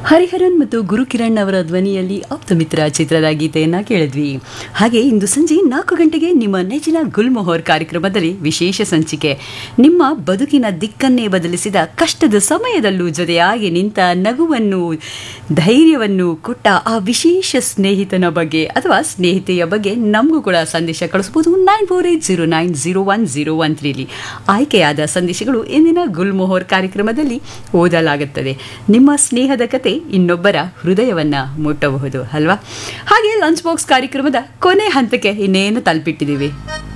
ಹರಿಹರನ್ ಮತ್ತು ಗುರುಕಿರಣ್ ಅವರ ಧ್ವನಿಯಲ್ಲಿ ಆಪ್ತಮಿತ್ರ ಚಿತ್ರದ ಗೀತೆಯನ್ನ ಕೇಳಿದ್ವಿ ಹಾಗೆ ಇಂದು ಸಂಜೆ ನಾಲ್ಕು ಗಂಟೆಗೆ ನಿಮ್ಮ ನೆಚ್ಚಿನ ಗುಲ್ಮೊಹರ್ ಕಾರ್ಯಕ್ರಮದಲ್ಲಿ ವಿಶೇಷ ಸಂಚಿಕೆ ನಿಮ್ಮ ಬದುಕಿನ ದಿಕ್ಕನ್ನೇ ಬದಲಿಸಿದ ಕಷ್ಟದ ಸಮಯದಲ್ಲೂ ಜೊತೆಯಾಗಿ ನಿಂತ ನಗುವನ್ನು ಧೈರ್ಯವನ್ನು ಕೊಟ್ಟ ಆ ವಿಶೇಷ ಸ್ನೇಹಿತನ ಬಗ್ಗೆ ಅಥವಾ ಸ್ನೇಹಿತೆಯ ಬಗ್ಗೆ ನಮಗೂ ಕೂಡ ಸಂದೇಶ ಕಳಿಸಬಹುದು nine four eight zero nine zero one zero one ತ್ರೀಲಿ ಆಯ್ಕೆಯಾದ ಸಂದೇಶಗಳು ಇಂದಿನ ಗುಲ್ಮೊಹರ್ ಕಾರ್ಯಕ್ರಮದಲ್ಲಿ ಓದಲಾಗುತ್ತದೆ ನಿಮ್ಮ ಸ್ನೇಹದ ಕತೆ ಇನ್ನೊಬ್ಬರ ಹೃದಯವನ್ನ ಮುಟ್ಟಬಹುದು ಅಲ್ವಾ ಹಾಗೆ ಲಂಚ್ ಬಾಕ್ಸ್ ಕಾರ್ಯಕ್ರಮದ ಕೊನೆ ಹಂತಕ್ಕೆ ಇನ್ನೇನು ತಲುಪಿಟ್ಟಿದ್ದೀವಿ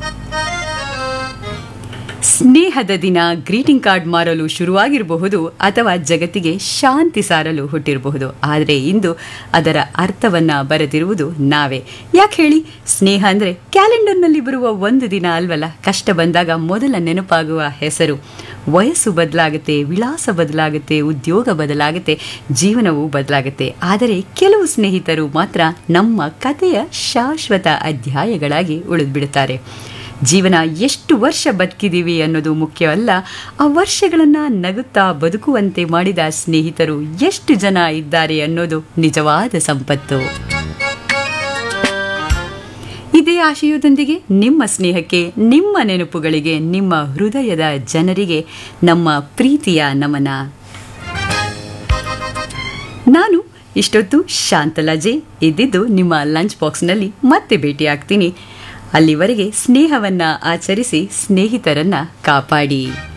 ಸ್ನೇಹದ ದಿನ ಗ್ರೀಟಿಂಗ್ ಕಾರ್ಡ್ ಮಾರಲು ಶುರುವಾಗಿರಬಹುದು ಅಥವಾ ಜಗತ್ತಿಗೆ ಶಾಂತಿ ಸಾರಲು ಹುಟ್ಟಿರಬಹುದು ಆದರೆ ಇಂದು ಅದರ ಅರ್ಥವನ್ನ ಬರೆದಿರುವುದು ನಾವೇ ಯಾಕೆ ಹೇಳಿ ಸ್ನೇಹ ಅಂದರೆ ಕ್ಯಾಲೆಂಡರ್ನಲ್ಲಿ ಬರುವ ಒಂದು ದಿನ ಅಲ್ವಲ್ಲ ಕಷ್ಟ ಬಂದಾಗ ಮೊದಲ ನೆನಪಾಗುವ ಹೆಸರು ವಯಸ್ಸು ಬದಲಾಗುತ್ತೆ ವಿಳಾಸ ಬದಲಾಗುತ್ತೆ ಉದ್ಯೋಗ ಬದಲಾಗುತ್ತೆ ಜೀವನವೂ ಬದಲಾಗುತ್ತೆ ಆದರೆ ಕೆಲವು ಸ್ನೇಹಿತರು ಮಾತ್ರ ನಮ್ಮ ಕಥೆಯ ಶಾಶ್ವತ ಅಧ್ಯಾಯಗಳಾಗಿ ಉಳಿದ್ಬಿಡುತ್ತಾರೆ ಜೀವನ ಎಷ್ಟು ವರ್ಷ ಬದುಕಿದೀವಿ ಅನ್ನೋದು ಮುಖ್ಯವಲ್ಲ ಆ ವರ್ಷಗಳನ್ನು ನಗುತ್ತಾ ಬದುಕುವಂತೆ ಮಾಡಿದ ಸ್ನೇಹಿತರು ಎಷ್ಟು ಜನ ಇದ್ದಾರೆ ಅನ್ನೋದು ನಿಜವಾದ ಸಂಪತ್ತು ಇದೇ ಆಶಯದೊಂದಿಗೆ ನಿಮ್ಮ ಸ್ನೇಹಕ್ಕೆ ನಿಮ್ಮ ನೆನಪುಗಳಿಗೆ ನಿಮ್ಮ ಹೃದಯದ ಜನರಿಗೆ ನಮ್ಮ ಪ್ರೀತಿಯ ನಮನ ನಾನು ಇಷ್ಟೊತ್ತು ಶಾಂತಲಜೆ ಇದ್ದಿದ್ದು ನಿಮ್ಮ ಲಂಚ್ ಬಾಕ್ಸ್ನಲ್ಲಿ ಮತ್ತೆ ಭೇಟಿಯಾಗ್ತೀನಿ ಅಲ್ಲಿವರೆಗೆ ಸ್ನೇಹವನ್ನ ಆಚರಿಸಿ ಸ್ನೇಹಿತರನ್ನ ಕಾಪಾಡಿ